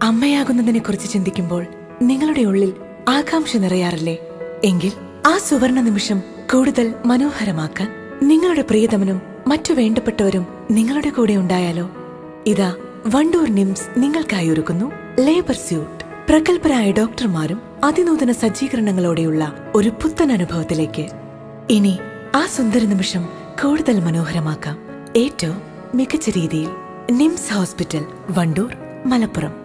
അമ്മയാകുന്നതിനെ കുറിച്ച് ചിന്തിക്കുമ്പോൾ നിങ്ങളുടെ ഉള്ളിൽ ആകാംക്ഷ നിറയാറില്ലേ എങ്കിൽ ആ സുവർണ നിമിഷം കൂടുതൽ മനോഹരമാക്കാൻ നിങ്ങളുടെ പ്രിയതമനും മറ്റു വേണ്ടപ്പെട്ടവരും നിങ്ങളുടെ കൂടെ ഉണ്ടായാലോ ഇതാ വണ്ടൂർ നിംസ് നിങ്ങൾക്കായി ഒരുക്കുന്നു ലേബർ സ്യൂട്ട് പ്രഗത്ഭരായ ഡോക്ടർമാരും അതിനൂതന സജ്ജീകരണങ്ങളോടെയുള്ള ഒരു പുത്തൻ അനുഭവത്തിലേക്ക് ഇനി ആ സുന്ദര നിമിഷം കൂടുതൽ മനോഹരമാക്കാം ഏറ്റവും മികച്ച രീതിയിൽ നിംസ് ഹോസ്പിറ്റൽ വണ്ടൂർ മലപ്പുറം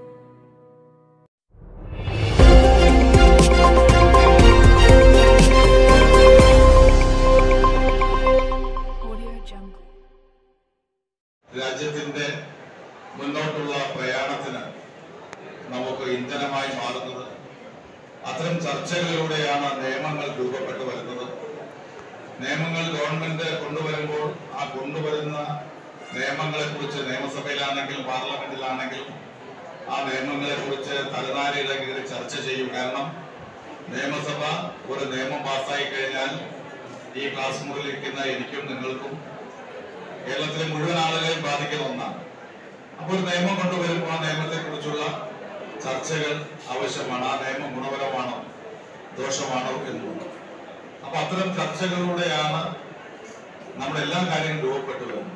രാജ്യത്തിന്റെ മുന്നോട്ടുള്ള പ്രയാണത്തിന് നമുക്ക് ഇന്ധനമായി മാറുന്നത് അത്തരം ചർച്ചകളിലൂടെയാണ് നിയമങ്ങൾ രൂപപ്പെട്ടു വരുന്നത് നിയമങ്ങൾ ഗവൺമെന്റ് കൊണ്ടുവരുമ്പോൾ ആ കൊണ്ടുവരുന്ന നിയമങ്ങളെ കുറിച്ച് നിയമസഭയിലാണെങ്കിലും പാർലമെന്റിലാണെങ്കിലും ആ നിയമങ്ങളെ കുറിച്ച് തലനാരിയുടെ കീഴിൽ ചർച്ച ചെയ്യും കാരണം നിയമസഭ ഒരു നിയമം പാസ്സായി കഴിഞ്ഞാൽ ഈ ക്ലാസ് മുറിയിലിരിക്കുന്ന എനിക്കും നിങ്ങൾക്കും കേരളത്തിലെ മുഴുവൻ ആളുകളെയും ബാധിക്കുന്ന ഒന്നാണ് അപ്പോൾ ഒരു നിയമം കൊണ്ടുവരുമ്പോൾ ആ നിയമത്തെ കുറിച്ചുള്ള ചർച്ചകൾ ആവശ്യമാണ് ആ നിയമം ഗുണപരമാണോ ദോഷമാണോ എന്നുള്ളത് അപ്പൊ അത്തരം ചർച്ചകളിലൂടെയാണ് നമ്മുടെ എല്ലാ കാര്യങ്ങളും രൂപപ്പെട്ടു വരുന്നത്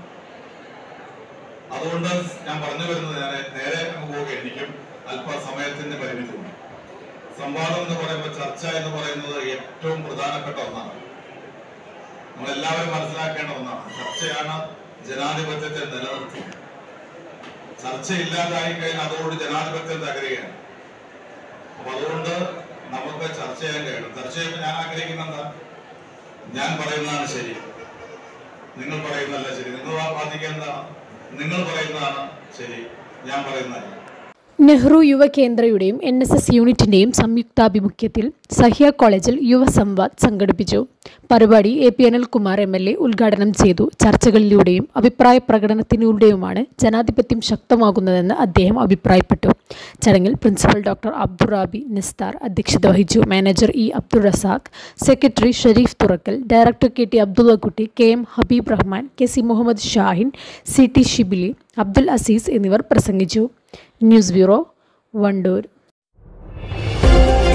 അതുകൊണ്ട് ഞാൻ പറഞ്ഞു വരുന്നത് ഞാൻ നേരെ അങ്ങ് പോവുകയാണ് എനിക്കും അല്പസമയത്തിന്റെ പരിമിതിയുണ്ട് സംവാദം എന്ന് പറയുമ്പോൾ ചർച്ച എന്ന് പറയുന്നത് ഏറ്റവും പ്രധാനപ്പെട്ട ഒന്നാണ് നമ്മളെല്ലാവരും മനസ്സിലാക്കേണ്ട ഒന്നാണ് ചർച്ചയാണ് ജനാധിപത്യത്തെ നിലനിർത്തുന്നത് ചർച്ച ഇല്ലാതായി കഴിഞ്ഞാൽ അതോട് ജനാധിപത്യം തകരുകയാണ് അപ്പൊ അതുകൊണ്ട് നമുക്ക് ചർച്ച ചെയ്യാൻ കഴിയണം ചർച്ച ചെയ്യുമ്പോൾ ഞാൻ ആഗ്രഹിക്കുന്ന എന്താ ഞാൻ പറയുന്നതാണ് ശരി നിങ്ങൾ പറയുന്നതല്ല ശരി നിങ്ങൾ ബാധിക്കുക എന്താണ് നിങ്ങൾ പറയുന്നതാണ് ശരി ഞാൻ പറയുന്നതല്ല നെഹ്റു യുവകേന്ദ്രയുടെയും എൻ എസ് എസ് യൂണിറ്റിൻ്റെയും സംയുക്താഭിമുഖ്യത്തിൽ സഹ്യ കോളേജിൽ യുവസംവാദ് സംഘടിപ്പിച്ചു പരിപാടി A P Anilkumar M L A ഉദ്ഘാടനം ചെയ്തു ചർച്ചകളിലൂടെയും അഭിപ്രായ പ്രകടനത്തിലൂടെയുമാണ് ജനാധിപത്യം ശക്തമാകുന്നതെന്ന് അദ്ദേഹം അഭിപ്രായപ്പെട്ടു ചടങ്ങിൽ പ്രിൻസിപ്പൽ ഡോക്ടർ അബ്ദുറാബി നിസ്താർ അധ്യക്ഷത വഹിച്ചു manager E Abdul Razak secretary Shareef Thurakkal director K T Abdullakutty K M Habeeb Rahman K C Muhammed Shahin C T Shibili Abdul Azeez എന്നിവർ പ്രസംഗിച്ചു ന്യൂസ് ബ്യൂറോ വണ്ടൂർ